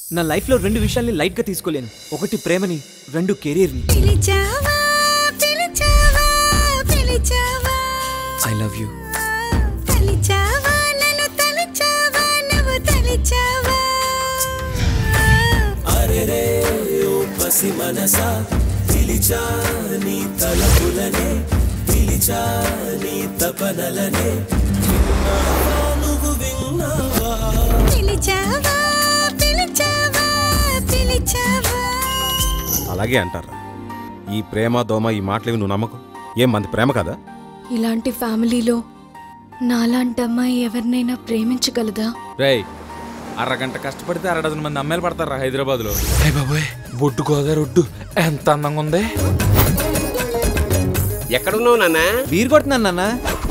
నా లైఫ్లో రెండు విషయాల్ని లైట్గా తీసుకోలేను ఒకటి ప్రేమని రెండు కెరీర్ని పిలిచావా పిలిచావా పిలిచావా ఐ లవ్ యూ తలిచావా నన్ను తలిచావా నువ్వు తలిచావా పిలిచావా పిలిచావా పిలిచావా అలాగే అంటారా ఈ ప్రేమ దోమ ఈ మాటలేవి నువ్వు నమ్మకు ఏం మంది ప్రేమ కదా ఇలాంటి ఫ్యామిలీలో నాలాంటి అమ్మాయి ఎవరినైనా ప్రేమించగలదా రేయ్ అరగంట కష్టపడితే అర డజన్ మంది అమ్మాయిలు పడతారా హైదరాబాద్ లో అయ్య బాబోయ్ బొడ్డు గోదావరి ఒడ్డు ఎంత అందంగా ఉంది ఎక్కడున్నావు నాన్న బీర్ కొడుతున్నాను నాన్న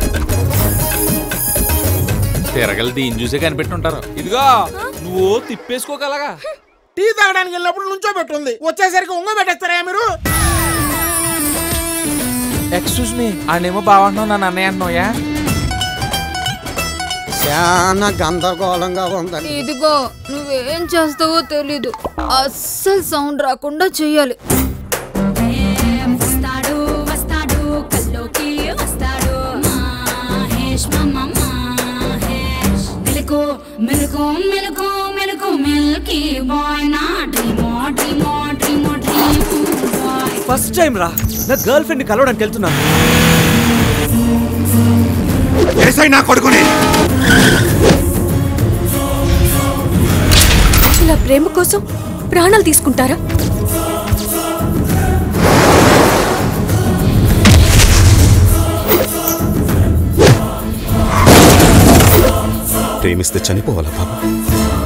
తిరగలి దీని చూసే కనిపెట్టుంటారు ఇదిగో నువ్వు తిప్పేసుకోగలగా టీ తాగడానికి వెళ్ళినప్పుడు నుంచో పెట్టుంది వచ్చేసరికి ఉంగ పెట్టేస్తారా మీరు ఎక్స్క్యూజ్ మీ ఆడేమో బాగుంటున్నావు నన్ను అన్నయ్య అంటున్నావుయా చాలా గందరగోళంగా ఉందండి ఇదిగో నువ్వేం చేస్తావో తెలీదు అస్సలు సౌండ్ రాకుండా చెయ్యాలి వస్తాడు వస్తాడు కల్లోకి వస్తాడు మహేష్ మమ్మ మహేష్ మెలకు మెలకు మెలకు మెలకు మిల్కీ బాయ్ నా డ్రీమో డ్రీమో డ్రీమో డ్రీమ్ బాయ్ ఫస్ట్ టైం రా నా గర్ల్ ఫ్రెండ్ కలవడానికి వెళ్తున్నా నా కొడుకుని ఇలా ప్రేమ కోసం ప్రాణాలు తీసుకుంటారా ప్రేమిస్తే చనిపోవాలా బాబు